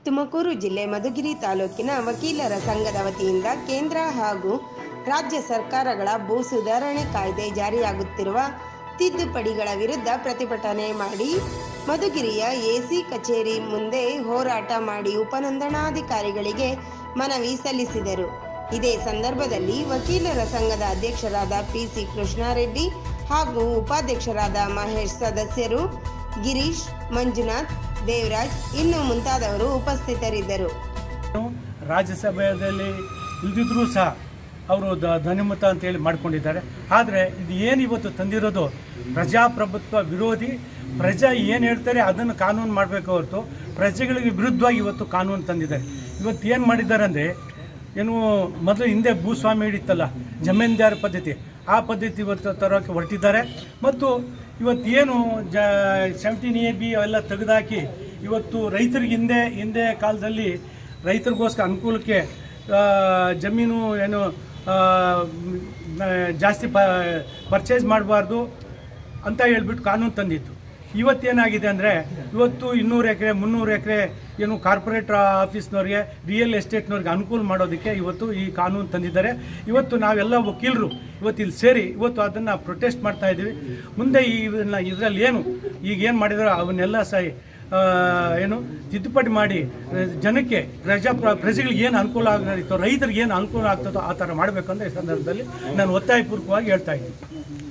ತುಮಕೂರು ಜಿಲ್ಲೆ ಮಧುಗಿರಿ ತಾಲೂಕಿನ ವಕೀಲರ ಸಂಘದ ವತಿಯಿಂದ ಕೇಂದ್ರ ಹಾಗೂ ರಾಜ್ಯ ಸರ್ಕಾರಗಳ ಭೂ ಸುಧಾರಣೆ ಕಾಯ್ದೆ ಜಾರಿಯಾಗುತ್ತಿರುವ ತಿದ್ದುಪಡಿಗಳ ವಿರುದ್ಧ ಪ್ರತಿಭಟನೆ ಮಾಡಿ ಮಧುಗಿರಿಯ ಎಸಿ ಕಚೇರಿ ಮುಂದೆ ಹೋರಾಟ ಮಾಡಿ ಉಪನೋಂದಣಾಧಿಕಾರಿಗಳಿಗೆ ಮನವಿ ಸಲ್ಲಿಸಿದರು ಇದೇ ಸಂದರ್ಭದಲ್ಲಿ ವಕೀಲರ ಸಂಘದ ಅಧ್ಯಕ್ಷರಾದ ಪಿಸಿ ಕೃಷ್ಣಾರೆಡ್ಡಿ ಹಾಗೂ ಉಪಾಧ್ಯಕ್ಷರಾದ ಮಹೇಶ್ ಸದಸ್ಯರು ಗಿರೀಶ್ ಮಂಜುನಾಥ್ ದೇವರಾಜ್ ಇನ್ನು ಮುಂತಾದವರು ಉಪಸ್ಥಿತರಿದ್ದರು ರಾಜ್ಯಸಭೆಯಲ್ಲಿ ಇಲ್ದಿದ್ರೂ ಸಹ ಅವರು ದ ಧ್ವನಿಮತ ಅಂತೇಳಿ ಮಾಡ್ಕೊಂಡಿದ್ದಾರೆ ಆದರೆ ಇದು ಏನು ಇವತ್ತು ತಂದಿರೋದು ಪ್ರಜಾಪ್ರಭುತ್ವ ವಿರೋಧಿ ಪ್ರಜಾ ಏನು ಹೇಳ್ತಾರೆ ಅದನ್ನು ಕಾನೂನು ಮಾಡಬೇಕು ಹೊರತು ಪ್ರಜೆಗಳಿಗೆ ವಿರುದ್ಧವಾಗಿ ಇವತ್ತು ಕಾನೂನು ತಂದಿದ್ದಾರೆ ಇವತ್ತು ಏನು ಮಾಡಿದ್ದಾರೆ ಅಂದರೆ ಏನು ಮೊದಲು ಹಿಂದೆ ಭೂಸ್ವಾಮಿ ಹಿಡಿತಲ್ಲ ಜಮೀನ್ದಾರ್ ಪದ್ಧತಿ ಆ ಪದ್ಧತಿ ಇವತ್ತು ತರೋಕ್ಕೆ ಹೊರಟಿದ್ದಾರೆ ಮತ್ತು ಇವತ್ತು ಏನು ಜ ಸೆವೆಂಟೀನ್ ಎ ಬಿ ಅವೆಲ್ಲ ತೆಗೆದುಹಾಕಿ ಇವತ್ತು ರೈತರಿಗೆ ಹಿಂದೆ ಹಿಂದೆ ಕಾಲದಲ್ಲಿ ರೈತರಿಗೋಸ್ಕರ ಅನುಕೂಲಕ್ಕೆ ಆ, ಜಮೀನು ಏನು ಆ, ಮ್, ಜಾಸ್ತಿ ಪ ಪರ್ಚೇಸ್ ಮಾಡಬಾರ್ದು ಅಂತ ಹೇಳ್ಬಿಟ್ಟು ಕಾನೂನು ತಂದಿತ್ತು ಇವತ್ತೇನಾಗಿದೆ ಅಂದರೆ ಇವತ್ತು ಇನ್ನೂರು ಎಕರೆ ಮುನ್ನೂರು ಎಕರೆ ಏನು ಕಾರ್ಪೊರೇಟ್ ಆಫೀಸ್ನವ್ರಿಗೆ ರಿಯಲ್ ಎಸ್ಟೇಟ್ನವ್ರಿಗೆ ಅನುಕೂಲ ಮಾಡೋದಕ್ಕೆ ಇವತ್ತು ಈ ಕಾನೂನು ತಂದಿದ್ದಾರೆ ಇವತ್ತು ನಾವೆಲ್ಲ ವಕೀಲರು ಇವತ್ತು ಇಲ್ಲಿ ಸೇರಿ ಇವತ್ತು ಅದನ್ನು ಪ್ರೊಟೆಸ್ಟ್ ಮಾಡ್ತಾ ಇದ್ದೀವಿ ಮುಂದೆ ಈ ಇದನ್ನ ಇದರಲ್ಲಿ ಏನು ಈಗ ಏನು ಮಾಡಿದಾರೋ ಅವನ್ನೆಲ್ಲ ಸಹ ಆ, ಏನು ತಿದ್ದುಪಡಿ ಮಾಡಿ ಆ, ಜನಕ್ಕೆ ಪ್ರಜಾ ಪ್ರಜೆಗಳಿಗೆ ಏನು ಅನುಕೂಲ ಆಗ್ತದೋ ರೈತರಿಗೆ ಏನು ಅನುಕೂಲ ಆಗ್ತದೋ ಆ ಥರ ಮಾಡಬೇಕಂತ ಈ ಸಂದರ್ಭದಲ್ಲಿ ನಾನು ಒತ್ತಾಯಪೂರ್ವಕವಾಗಿ ಹೇಳ್ತಾ ಇದ್ದೀನಿ